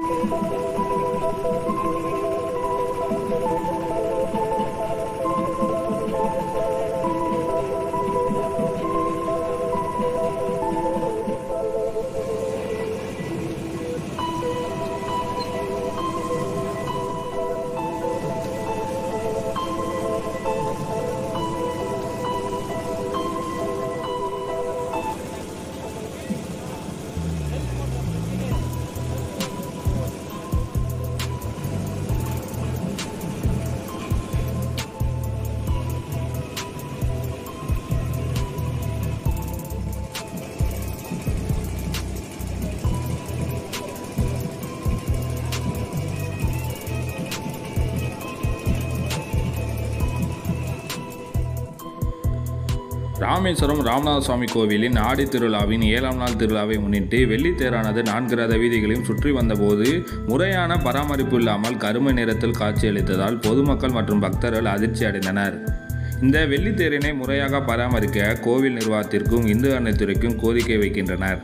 ராமேஸ்வரம் ராமநாத சுவாமி கோவிலின் ஆடி திருவிழாவின் ஏழாம் நாள் திருவிழாவை முன்னிட்டு வெள்ளித்தேரானது நான்கு ரத வீதிகளையும் சுற்றி வந்தபோது முறையான பராமரிப்பு இல்லாமல் கருமை நிறத்தில் காட்சியளித்ததால் பொதுமக்கள் மற்றும் பக்தர்கள் அதிர்ச்சி அடைந்தனர் இந்த வெள்ளித்தேரினை முறையாக பராமரிக்க கோவில் நிர்வாகத்திற்கும் இந்து அறநிலைத்துறைக்கும் கோரிக்கை வைக்கின்றனர்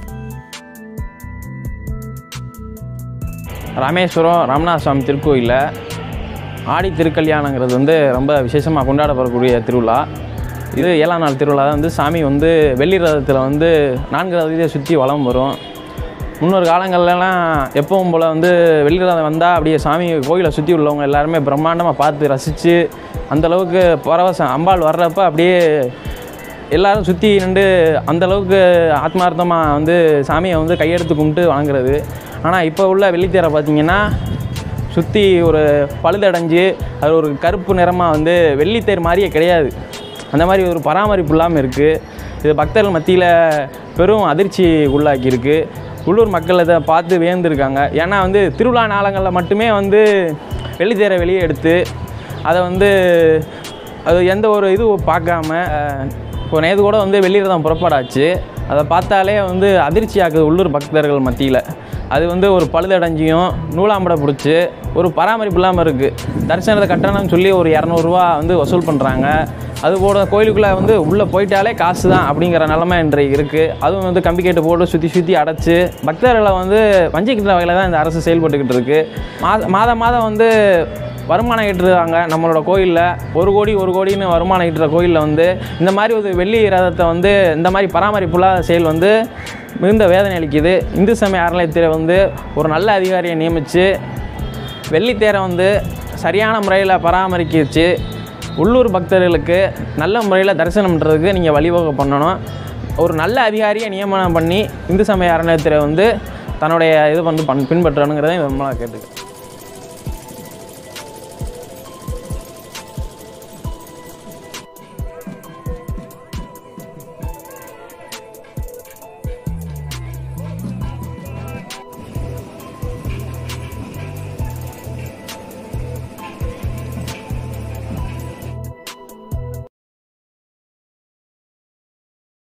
ராமேஸ்வரம் ராமநாத சுவாமி திருக்கோயிலில் ஆடி திருக்கல்யாணங்கிறது வந்து ரொம்ப விசேஷமாக கொண்டாடப்படக்கூடிய திருவிழா இது ஏழாம் நாள் திருவிழா தான் வந்து சாமி வந்து வெள்ளி ரதத்தில் வந்து நான்கு ரதத்தை சுற்றி வலம் வரும் முன்னொரு காலங்கள்லாம் எப்பவும் போல் வந்து வெள்ளி ரதம் வந்தால் அப்படியே சாமி கோயிலை சுற்றி உள்ளவங்க எல்லாருமே பிரம்மாண்டமாக பார்த்து ரசித்து அந்தளவுக்கு பரவசம் அம்பாள் வர்றப்ப அப்படியே எல்லாரும் சுற்றி நின்று அந்தளவுக்கு ஆத்மார்த்தமாக வந்து சாமியை வந்து கையெடுத்து கும்பிட்டு வணங்குறது ஆனால் இப்போ உள்ள வெள்ளித்தேரை பார்த்தீங்கன்னா சுற்றி ஒரு பழுதடைஞ்சு அது ஒரு கருப்பு நிறமாக வந்து வெள்ளித்தேர் மாதிரியே கிடையாது அந்த மாதிரி ஒரு பராமரிப்பு இல்லாமல் இருக்குது இது பக்தர்கள் மத்தியில் பெரும் அதிர்ச்சி உள்ளாக்கியிருக்கு உள்ளூர் மக்கள் இதை பார்த்து வியந்திருக்காங்க ஏன்னா வந்து திருவிழா நாளங்களில் மட்டுமே வந்து வெள்ளித்தேரை வெளியே எடுத்து அதை வந்து அது எந்த ஒரு இது பார்க்காம அஹ், இப்போ நேற்று கூட வந்து வெளியிடதான் புறப்படாச்சு அதை பார்த்தாலே வந்து அதிர்ச்சி ஆக்குது உள்ளூர் பக்தர்கள் மத்தியில் அது வந்து ஒரு பழுதடைஞ்சியும் நூலாம்படை பிடிச்சி ஒரு பராமரிப்பு இல்லாமல் இருக்குது தரிசனத்தை கட்டணம்னு சொல்லி ஒரு இரநூறுவா வந்து வசூல் பண்ணுறாங்க அது போட கோயிலுக்குள்ளே வந்து உள்ளே போயிட்டாலே காசு தான் அப்படிங்கிற நிலமை இன்றைக்கு இருக்குது அதுவும் வந்து கம்பி கேட்டு போட்டு சுற்றி சுற்றி அடைச்சி பக்தர்களை வந்து வஞ்சிக்கிற வகையில் தான் இந்த அரசு செயல்பட்டுக்கிட்டு இருக்குது மாத மாதம் மாதம் வந்து வருமானம் ஈட்டுறாங்க நம்மளோட கோயிலில் ஒரு கோடி ஒரு கோடின்னு வருமானம் ஈட்டுற கோயிலில் வந்து இந்த மாதிரி ஒரு வெள்ளி ரதத்தை வந்து இந்த மாதிரி பராமரிப்புள்ள செயல் வந்து மிகுந்த வேதனை அளிக்குது இந்து சமய அறநிலையத்துறை வந்து ஒரு நல்ல அதிகாரியை நியமித்து வெள்ளித்தேரை வந்து சரியான முறையில் பராமரிக்கிச்சு உள்ளூர் பக்தர்களுக்கு நல்ல முறையில் தரிசனம் பண்ணுறதுக்கு நீங்கள் வழிவகை பண்ணணும் ஒரு நல்ல அதிகாரியை நியமனம் பண்ணி இந்து சமய அறநிலையத்துறை வந்து தன்னுடைய இது வந்து பண் பின்பற்றணுங்கிறதை விமலா கேட்டுக்கிறேன்